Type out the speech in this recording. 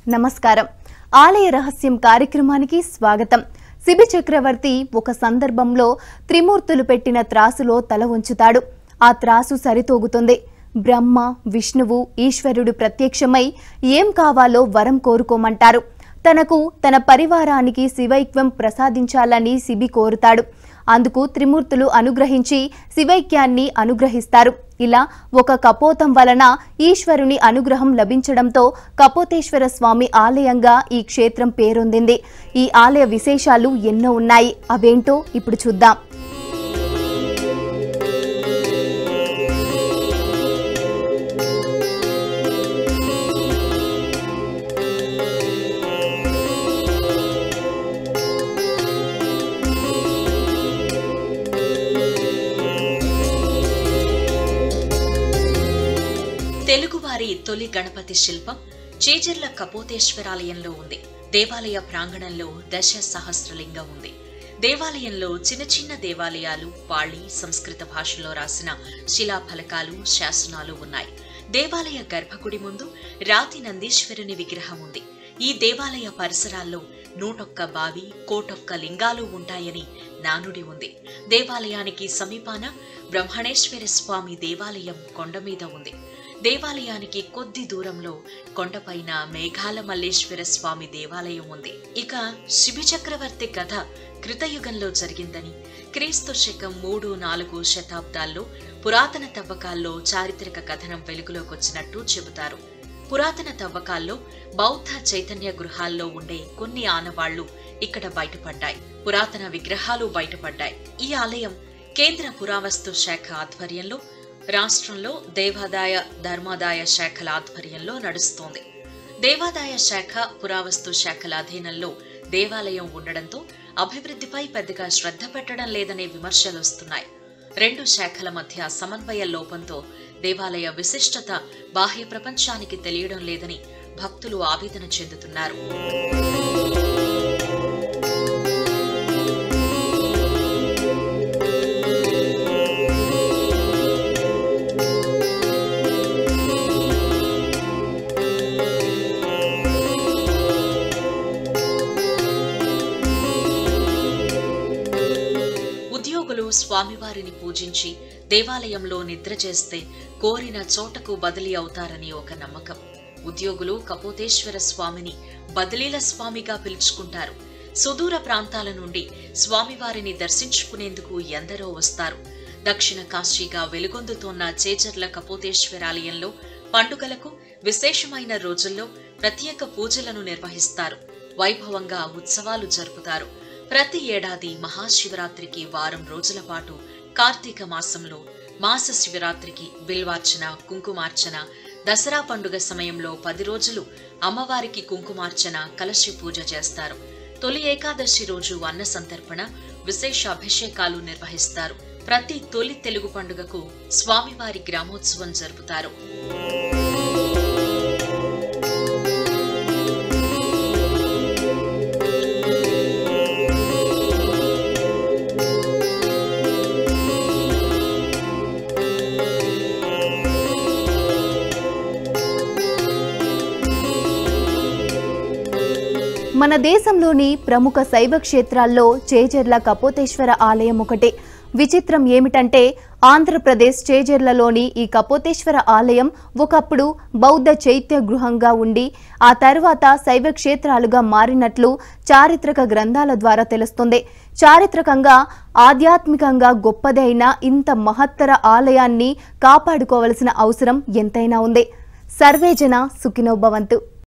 నమస్కారం ఆలయ రహస్యం కార్యక్రమానికి స్వాగతం శిబి చక్రవర్తి ఒక సందర్భంలో త్రిమూర్తులు పెట్టిన త్రాసులో తల ఉంచుతాడు ఆ త్రాసు సరితూగుతుంది బ్రహ్మ విష్ణువు ఈశ్వరుడు ప్రత్యక్షమై ఏం కావాలో వరం కోరుకోమంటారు తనకు తన పరివారానికి శివైక్యం ప్రసాదించాలని శిబి కోరుతాడు అందుకు త్రిమూర్తులు అనుగ్రహించి శివైక్యాన్ని అనుగ్రహిస్తారు ఇలా ఒక కపోతం వలన ఈశ్వరుని అనుగ్రహం లభించడంతో కపోతేశ్వర స్వామి ఆలయంగా ఈ క్షేత్రం పేరొందింది ఈ ఆలయ విశేషాలు ఎన్నో ఉన్నాయి అవేంటో ఇప్పుడు చూద్దాం తెలుగువారి తొలి గణపతి శిల్పం చేజర్ల కపోతేశ్వరాలయంలో ఉంది దేవాలయ ప్రాంగణంలో దశ సహస్రలింగం ఉంది దేవాలయంలో చిన్న చిన్న దేవాలయాలు పాళి సంస్కృత భాషలో రాసిన శిలాఫలకాలు శాసనాలు ఉన్నాయి దేవాలయ గర్భగుడి ముందు రాతి నందీశ్వరుని విగ్రహం ఉంది ఈ దేవాలయ పరిసరాల్లో నూటొక్క బావి కోటొక్క లింగాలు ఉంటాయని నానుడి ఉంది దేవాలయానికి సమీపాన బ్రహ్మణేశ్వర స్వామి దేవాలయం కొండ మీద ఉంది దేవాలయానికి కొద్ది దూరంలో కొండపైన మేఘాల మల్లేశ్వర స్వామి దేవాలయం ఉంది ఇక శిబి చక్రవర్తి కథ కృతయుగంలో జరిగిందని క్రీస్తు శకం మూడు నాలుగు శతాబ్దాల్లో పురాతన తవ్వకాల్లో చారిత్రక కథనం వెలుగులోకి వచ్చినట్టు చెబుతారు పురాతన తవ్వకాల్లో బౌద్ధ చైతన్య గృహాల్లో ఉండే కొన్ని ఆనవాళ్లు ఇక్కడ బయటపడ్డాయి పురాతన విగ్రహాలు బయటపడ్డాయి ఈ ఆలయం కేంద్ర పురావస్తు శాఖ ఆధ్వర్యంలో రాష్ట్రంలో దేవాదాయ ధర్మాదాయ శాఖల ఆధ్వర్యంలో నడుస్తోంది దేవాదాయ శాఖ పురావస్తు శాఖల అధీనంలో దేవాలయం ఉండడంతో అభివృద్ధిపై పెద్దగా శ్రద్ధ పెట్టడం లేదనే విమర్శలు వస్తున్నాయి రెండు శాఖల మధ్య సమన్వయ లోపంతో దేవాలయ విశిష్టత బాహ్య ప్రపంచానికి తెలియడం లేదని భక్తులు ఆవేదన చెందుతున్నారు ఉద్యోగులు స్వామివారిని పూజించి దేవాలయంలో నిద్ర చేస్తే కోరిన చోటకు బదిలీ అవుతారని ఒక నమ్మకం ఉద్యోగులు కపోతేశ్వర స్వామిని బదిలీల స్వామిగా పిలుచుకుంటారు సుదూర ప్రాంతాల నుండి స్వామివారిని దర్శించుకునేందుకు ఎందరో వస్తారు దక్షిణ కాశీగా వెలుగొందుతోన్న చేజర్ల కపోతేశ్వరాలయంలో పండుగలకు విశేషమైన రోజుల్లో ప్రత్యేక పూజలను నిర్వహిస్తారు వైభవంగా ఉత్సవాలు జరుపుతారు ప్రతి ఏడాది మహాశివరాత్రికి వారం రోజుల పాటు కార్తీక మాసంలో మాస శివరాత్రికి బిల్వార్చన కుంకుమార్చన దసరా పండుగ సమయంలో పది రోజులు అమ్మవారికి కుంకుమార్చన కలశి పూజ చేస్తారు తొలి ఏకాదశి రోజు అన్న సంతర్పణ విశేష అభిషేకాలు నిర్వహిస్తారు ప్రతి తొలి తెలుగు పండుగకు స్వామివారి గ్రామోత్సవం జరుపుతారు మన దేశంలోని ప్రముఖ శైవ క్షేత్రాల్లో చేజర్ల కపోతేశ్వర ఆలయం ఒకటే విచిత్రం ఏమిటంటే ఆంధ్రప్రదేశ్ చేజర్లలోని ఈ కపోతేశ్వర ఆలయం ఒకప్పుడు బౌద్ధ చైత్య గృహంగా ఉండి ఆ తర్వాత శైవ క్షేత్రాలుగా మారినట్లు చారిత్రక గ్రంథాల ద్వారా తెలుస్తుంది చారిత్రకంగా ఆధ్యాత్మికంగా గొప్పదైన ఇంత మహత్తర ఆలయాన్ని కాపాడుకోవలసిన అవసరం ఎంతైనా ఉంది సర్వేజన సుఖినోభవంతు